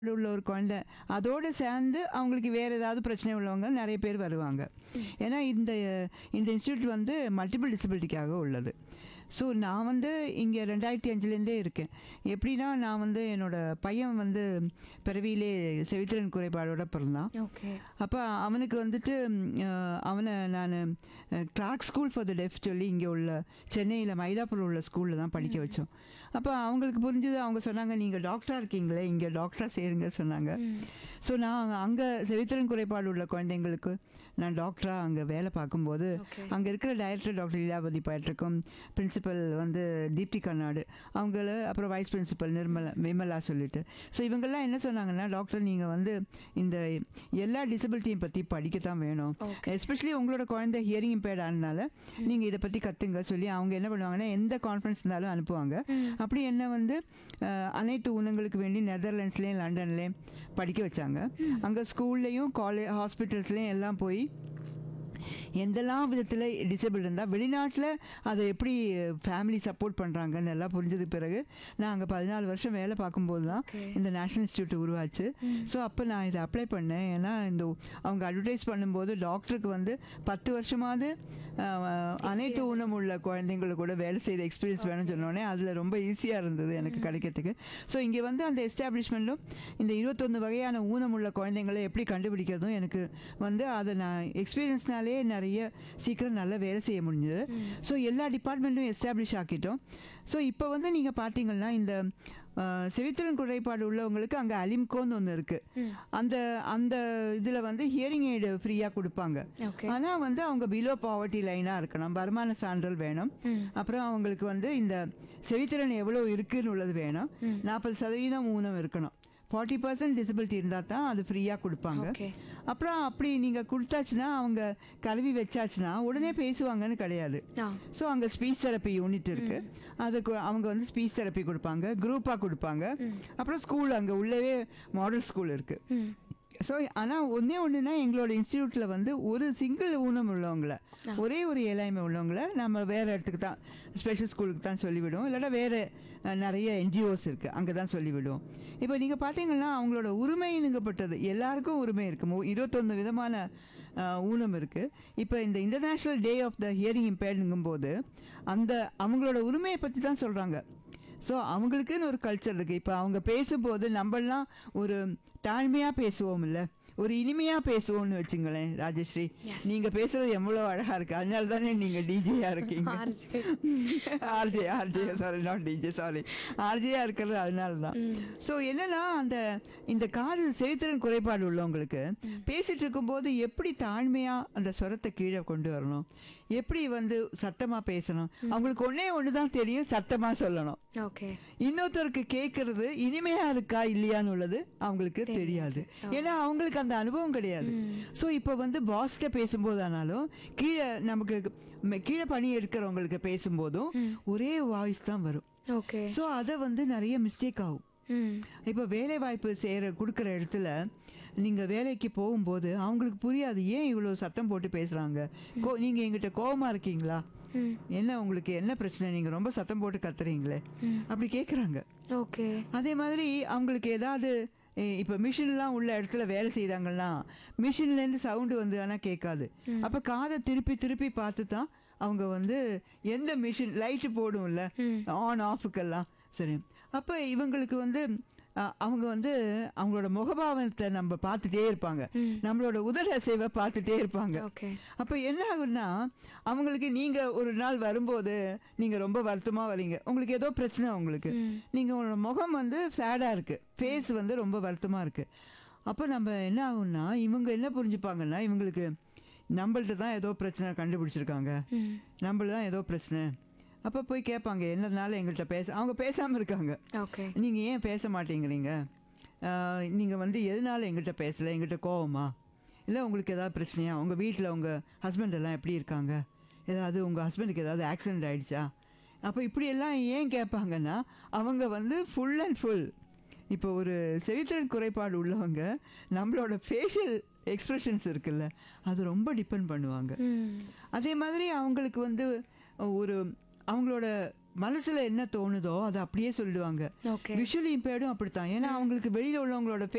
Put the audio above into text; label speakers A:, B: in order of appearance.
A: உள்ள ஒரு குழந்தை அதோடு சேர்ந்து அவங்களுக்கு வேறு ஏதாவது பிரச்சனை உள்ளவங்க நிறைய பேர் வருவாங்க ஏன்னா இந்த இந்த இன்ஸ்டியூட் வந்து மல்டிபிள் டிசபிலிட்டிக்காக உள்ளது ஸோ நான் வந்து இங்கே ரெண்டாயிரத்தி அஞ்சுலேருந்தே இருக்கேன் எப்படின்னா நான் வந்து என்னோட பையன் வந்து பிறவியிலே செவித்திறன் குறைபாடோட பிறந்தான்
B: ஓகே
A: அப்போ அவனுக்கு வந்துட்டு ம், அஹ், அவனை நான் Clarke School for the Deaf சொல்லி இங்கே உள்ள சென்னையில் மயிலாப்பூர் உள்ள ஸ்கூலில் தான் படிக்க வச்சோம் அப்போ அவங்களுக்கு புரிஞ்சது அவங்க சொன்னாங்க நீங்கள் டாக்டராக இருக்கீங்களே இங்கே டாக்டராக சேருங்க சொன்னாங்க ஸோ நான் அங்கே செவித்திறன் குறைபாடு உள்ள குழந்தைங்களுக்கு நான் டாக்டராக அங்கே வேலை பார்க்கும்போது
B: Okay.
A: அங்கே இருக்கிற டைரக்டர் டாக்டர் லீலாவதி பேட்ருக்கும் பிரின்சிபல் வந்து தீப்தி கர்நாடு அவங்கள அப்புறம் வைஸ் பிரின்சிபல் நிர்மலா விமலா சொல்லிட்டு ஸோ இவங்கெல்லாம் என்ன சொன்னாங்கன்னா டாக்டர் நீங்கள் வந்து இந்த எல்லா டிசபிலிட்டியும் பற்றி படிக்கத்தான் வேணும்
B: Okay.
A: எஸ்பெஷலி உங்களோட குழந்தை ஹியரிங் இம்பேர்ட் ஆனதுனால நீங்கள் இதை பற்றி கற்றுங்க சொல்லி அவங்க என்ன பண்ணுவாங்கன்னா எந்த கான்ஃபரன்ஸ் இருந்தாலும் அனுப்புவாங்க அப்படி என்ன வந்து அஹ், அனைத்து ஊனங்களுக்கு வேண்டி நெதர்லாண்ட்ஸ்லேயும் லண்டன்லேயும் படிக்க வச்சாங்க அங்கே ஸ்கூல்லையும் காலேஜ் ஹாஸ்பிட்டல்ஸ்லேயும் எல்லாம் போய் எந்தெல்லாம் விதத்தில் டிசேபிள் இருந்தால் வெளிநாட்டில் அதை எப்படி ஃபேமிலி சப்போர்ட் பண்ணுறாங்கன்னு எல்லாம் புரிஞ்சதுக்கு பிறகு நான் அங்கே பதினாலு வருஷம் வேலை பார்க்கும்போது தான்
B: Okay.
A: இந்த நேஷனல் இன்ஸ்டியூட் உருவாச்சு ஸோ அப்போ நான் இதை அப்ளை பண்ணேன் ஏன்னா இந்த அவங்க அட்வர்டைஸ் பண்ணும்போது டாக்டருக்கு வந்து பத்து வருஷமாவது அஹ், அனைத்து ஊனம் உள்ள குழந்தைங்களுக்கு கூட வேலை செய்த எக்ஸ்பீரியன்ஸ் வேணும்னு சொன்னோடனே அதில் ரொம்ப ஈஸியாக இருந்தது எனக்கு கிடைக்கிறதுக்கு ஸோ இங்கே வந்து அந்த எஸ்டாப்ளிஷ்மெண்ட்டும் இந்த இருபத்தொன்று வகையான ஊனம் உள்ள குழந்தைங்களை எப்படி கண்டுபிடிக்கிறதும் எனக்கு வந்து அதை நான் எக்ஸ்பீரியன்ஸ்னாலே நிறைய சீக்கிரம் நல்லா வேலை செய்ய முடிஞ்சது ஸோ எல்லா டிபார்ட்மெண்ட்டும் எஸ்டாப்ளிஷ் ஆக்கிட்டோம் ஸோ இப்போ வந்து நீங்கள் பார்த்தீங்கன்னா இந்த அஹ், செவித்திறன் குறைபாடு உள்ளவங்களுக்கு அங்கே அலிம்கோன்னு ஒன்று இருக்குது அந்த அந்த இதில் வந்து ஹியரிங் எய்டு ஃப்ரீயாக கொடுப்பாங்க
B: Okay.
A: ஆனால் வந்து அவங்க பிலோ பாவர்ட்டி லைனாக இருக்கணும் வருமான சான்றிதழ் வேணும் அப்புறம் அவங்களுக்கு வந்து இந்த செவித்திறன் எவ்வளோ இருக்குன்னு உள்ளது வேணும் நாற்பது சதவீதம் ஊனம் இருக்கணும் ஃபார்ட்டி பர்சன்ட் டிசபிலிட்டி இருந்தால் தான் அது ஃப்ரீயாக கொடுப்பாங்க
B: Okay.
A: அப்புறம் அப்படி நீங்கள் கொடுத்தாச்சுன்னா அவங்க கல்வி வச்சாச்சுன்னா உடனே பேசுவாங்கன்னு கிடையாது
B: ஆ
A: ஸோ அங்கே ஸ்பீச் தெரப்பி யூனிட் இருக்கு அதுக்கு அவங்க வந்து ஸ்பீச் தெரப்பி கொடுப்பாங்க குரூப்பாக கொடுப்பாங்க அப்புறம் ஸ்கூல் அங்கே உள்ளவே மாடல் ஸ்கூல் இருக்கு
B: ம்
A: ஸோ ஆனால் ஒன்றே ஒன்றுனா எங்களோட இன்ஸ்டியூட்டில் வந்து ஒரு சிங்கிள் ஊனம் உள்ளவங்கள ஒரே ஒரு ஏழாய்மை உள்ளவங்கள நம்ம வேறு இடத்துக்கு தான் ஸ்பெஷல் ஸ்கூலுக்கு தான் சொல்லிவிடுவோம் இல்லாட்டா வேறு அஹ், நிறைய என்ஜிஓஸ் இருக்குது அங்கே தான் சொல்லிவிடுவோம் இப்போ நீங்கள் பார்த்தீங்கன்னா அவங்களோட உரிமைனுங்கப்பட்டது எல்லாருக்கும் உரிமை இருக்குது இருபத்தொன்று விதமான அஹ், ஊனம் இருக்குது இப்போ இந்த international day of the hearing இம்பேர்டுங்கும் போது அந்த அவங்களோட உரிமையை பற்றி தான் சொல்கிறாங்க ஸோ அவங்களுக்குன்னு ஒரு கல்ச்சர் இருக்குது இப்போ அவங்க பேசும்போது நம்மளாம் ஒரு தாழ்மையாக பேசுவோம் இல்லை ஒரு இனிமையாக பேசுவோம்னு வச்சுங்களேன் ராஜஸ்ரீ
B: Yes.
A: நீங்கள் பேசுறது எவ்வளோ அழகாக இருக்குது அதனால தானே நீங்கள் டிஜேயாக இருக்கீங்க
B: RJ.
A: RJ RJ sorry not DJ sorry ஆர்ஜேயாக இருக்கிறது அதனால தான் ஸோ என்னன்னா அந்த இந்த காது செவித்திறன் குறைபாடு உள்ளவங்களுக்கு பேசிட்டு இருக்கும்போது எப்படி தாழ்மையாக அந்த ஸ்வரத்தை கீழே கொண்டு வரணும் எப்படி வந்து சத்தமாக பேசணும் அவங்களுக்கு ஒன்றே ஒன்று தான் தெரியும் சத்தமாக சொல்லணும்
B: ஓகே
A: இன்னொருத்தருக்கு கேட்கறது இனிமையா இருக்கா இல்லையான்னு உள்ளது அவங்களுக்கு தெரியாது ஏன்னா அவங்களுக்கு அந்த அனுபவம் கிடையாது ஸோ இப்போ வந்து பாஸ்கிட்ட பேசும்போது ஆனாலும் கீழே நமக்கு ம- கீழே பணி எடுக்கிறவங்களுக்கு பேசும்போதும் ஒரே வாய்ஸ் தான் வரும்
B: ஓகே
A: ஸோ அதை வந்து நிறைய மிஸ்டேக் ஆகும்
B: ம்
A: இப்போ வேலை வாய்ப்பு செய்கிற கொடுக்குற இடத்துல நீங்கள் வேலைக்கு போகும்போது அவங்களுக்கு புரியாது ஏன் இவ்வளோ சத்தம் போட்டு பேசுகிறாங்க கோ நீங்கள் எங்கிட்ட கோவமாக இருக்கீங்களா
B: ம்
A: என்ன உங்களுக்கு என்ன பிரச்சனை நீங்கள் ரொம்ப சத்தம் போட்டு கத்துறீங்களே அப்படி கேட்குறாங்க
B: ஓகே
A: அதே மாதிரி அவங்களுக்கு ஏதாவது எ, இப்போ மிஷின்லாம் உள்ள இடத்துல வேலை செய்தாங்கன்னா மிஷின்லேருந்து சவுண்டு வந்து ஆனால் கேட்காது அப்போ காதை திருப்பி திருப்பி பார்த்து தான் அவங்க வந்து எந்த மிஷின் லைட்டு போடும்ல ஆன் ஆஃபுக்கெல்லாம் சரி அப்போ இவங்களுக்கு வந்து அ, அவங்க வந்து அவங்களோட முகபாவனத்தை நம்ம பார்த்துட்டே இருப்பாங்க நம்மளோட உதட அசைவை பார்த்துட்டே இருப்பாங்க
B: ஓகே
A: அப்போ என்ன ஆகும்னா அவங்களுக்கு நீங்கள் ஒரு நாள் வரும்போது நீங்கள் ரொம்ப வருத்தமாக வரீங்க உங்களுக்கு ஏதோ பிரச்சனை உங்களுக்கு நீங்கள் உங்களோட முகம் வந்து சேடாக இருக்குது ஃபேஸ் வந்து ரொம்ப வருத்தமாக இருக்குது அப்போ நம்ம என்ன ஆகும்னா இவங்க என்ன புரிஞ்சுப்பாங்கன்னா இவங்களுக்கு நம்மள்ட்ட தான் ஏதோ பிரச்சனை கண்டுபிடிச்சிருக்காங்க
B: ம்
A: நம்மள தான் ஏதோ பிரச்சனை அப்போ போய் கேட்பாங்க என்னனால எங்கள்கிட்ட பேச அவங்க பேசாமல் இருக்காங்க
B: ஓகே
A: நீங்கள் ஏன் பேச மாட்டேங்கிறீங்க நீங்கள் வந்து எதனால எங்கிட்ட பேசலை எங்கிட்ட கோவமா இல்லை உங்களுக்கு ஏதாவது பிரச்சனையா உங்கள் வீட்டில் உங்கள் ஹஸ்பண்ட் எல்லாம் எப்படி இருக்காங்க ஏதாவது உங்கள் ஹஸ்பண்டுக்கு ஏதாவது ஆக்சிடென்ட் ஆயிடுச்சா அப்போ இப்படியெல்லாம் ஏன் கேட்பாங்கன்னா அவங்க வந்து ஃபுல் அண்ட் ஃபுல் இப்போ ஒரு செவித்திறன் குறைபாடு உள்ளவங்க நம்மளோட ஃபேஷியல் எக்ஸ்ப்ரெஷன்ஸ் இருக்குல்ல அது ரொம்ப டிபெண்ட் பண்ணுவாங்க
B: ம்
A: அதே மாதிரி அவங்களுக்கு வந்து ஒரு அவங்களோட மனசுல என்ன தோணுதோ அதை அப்படியே சொல்லிடுவாங்க
B: ஓகே
A: விஷுவலி இம்பேர்டும் அப்படித்தான் ஏன்னா அவங்களுக்கு வெளியில உள்ளவங்களோட